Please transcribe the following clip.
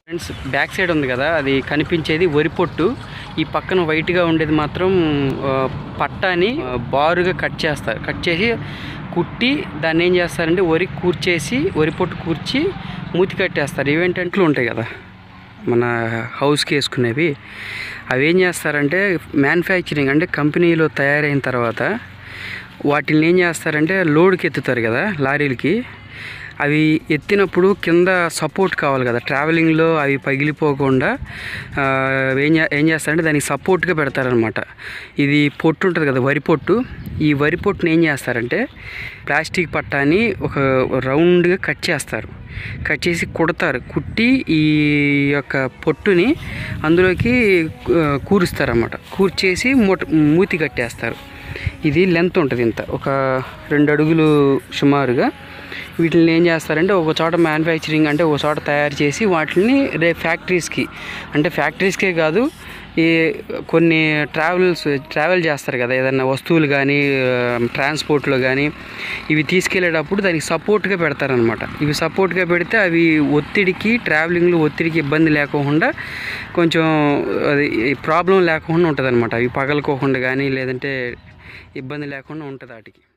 friends back side ఉంది కదా అది కనిపించేది వరి పొట్టు ఈ పక్కన వైట్గా ఉండేది మాత్రం ఆ, పట్టాని ఆ, బారుగా కట్ చేస్తారు కట్ చేసి కుట్టి దాన్ని ఏం చేస్తారంటే వరి కూర్చేసి వరి పొట్టు కూర్చి మూతి కట్టేస్తారు ఇవేంటంట్లు ఉంటాయి కదా మన హౌస్కి వేసుకునేవి అవి ఏం చేస్తారంటే మ్యానుఫ్యాక్చరింగ్ అంటే కంపెనీలో తయారైన తర్వాత వాటిని ఏం చేస్తారంటే లోడ్కి ఎత్తుతారు కదా లారీలకి అవి ఎత్తినప్పుడు కింద సపోర్ట్ కావాలి కదా ట్రావెలింగ్లో అవి పగిలిపోకుండా ఆ, ఏం చే- ఏం చేస్తారంటే దానికి సపోర్ట్గా పెడతారనమాట ఇది పొట్టు ఉంటుంది కదా వరి పొట్టు ఈ వరి పొట్టుని ఏం చేస్తారంటే ప్లాస్టిక్ పట్టాని ఒక రౌండ్గా కట్ చేస్తారు కట్ చేసి కుడతారు కుట్టి ఈ యొక్క పొట్టుని అందులోకి ఆ, కూరుస్తారన్నమాట కూర్చేసి మూట మూతి కట్టేస్తారు ఇది లెంత్ ఉంటుంది ఇంత ఒక రెండు అడుగులు సుమారుగా వీటిని ఏం చేస్తారంటే ఒక చోట మ్యానుఫ్యాక్చరింగ్ అంటే ఒక చోట తయారు చేసి వాటిని రే ఫ్యాక్టరీస్కి అంటే ఫ్యాక్టరీస్కే కాదు ఈ కొన్ని ట్రావెల్స్ ట్రావెల్ చేస్తారు కదా ఏదైనా వస్తువులు కానీ ట్రాన్స్పోర్ట్లో కానీ ఇవి తీసుకెళ్ళేటప్పుడు దానికి సపోర్ట్గా పెడతారనమాట ఇవి సపోర్ట్గా పెడితే అవి ఒత్తిడికి ట్రావెలింగ్లో ఒత్తిడికి ఇబ్బంది లేకుండా కొంచెం అది ప్రాబ్లం లేకుండా ఉంటుంది అనమాట అవి పగలకోకుండా కానీ లేదంటే ఇబ్బంది లేకుండా ఉంటుంది వాటికి